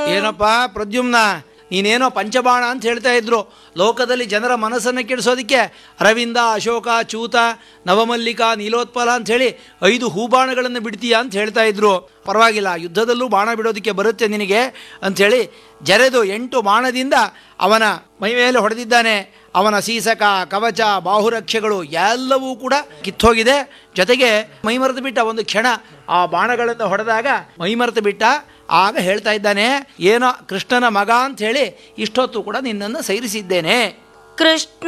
ಏನಪ್ಪ ಪ್ರದ್ಯುಮ್ನ ನೀನೇನೋ ಪಂಚಬಾಣ ಅಂತ ಹೇಳ್ತಾ ಇದ್ರು ಲೋಕದಲ್ಲಿ ಜನರ ಮನಸ್ಸನ್ನು ಕೆಡಿಸೋದಕ್ಕೆ ಅರವಿಂದ ಅಶೋಕ ಚೂತ ನವಮಲ್ಲಿಕ ನೀಲೋತ್ಪಲ ಅಂತ ಹೇಳಿ ಐದು ಹೂಬಾಣಗಳನ್ನು ಬಿಡ್ತೀಯ ಅಂತ ಹೇಳ್ತಾ ಇದ್ರು ಪರವಾಗಿಲ್ಲ ಯುದ್ಧದಲ್ಲೂ ಬಾಣ ಬಿಡೋದಕ್ಕೆ ಬರುತ್ತೆ ನಿನಗೆ ಅಂಥೇಳಿ ಜರೆದು ಎಂಟು ಬಾಣದಿಂದ ಅವನ ಮೈ ಮೇಲೆ ಹೊಡೆದಿದ್ದಾನೆ ಅವನ ಸೀಸಕ ಕವಚ ಬಾಹುರಕ್ಷೆಗಳು ಎಲ್ಲವೂ ಕೂಡ ಕಿತ್ತೋಗಿದೆ ಜೊತೆಗೆ ಮೈಮರೆತು ಬಿಟ್ಟ ಒಂದು ಕ್ಷಣ ಆ ಬಾಣಗಳನ್ನು ಹೊಡೆದಾಗ ಮೈಮರೆತು ಬಿಟ್ಟ ಆಗ ಹೇಳ್ತಾ ಇದ್ದಾನೆ ಏನೋ ಕೃಷ್ಣನ ಮಗ ಅಂತ ಹೇಳಿ ಇಷ್ಟೊತ್ತು ಕೂಡ ನಿನ್ನನ್ನು ಸೈರಿಸಿದ್ದೇನೆ ಕೃಷ್ಣ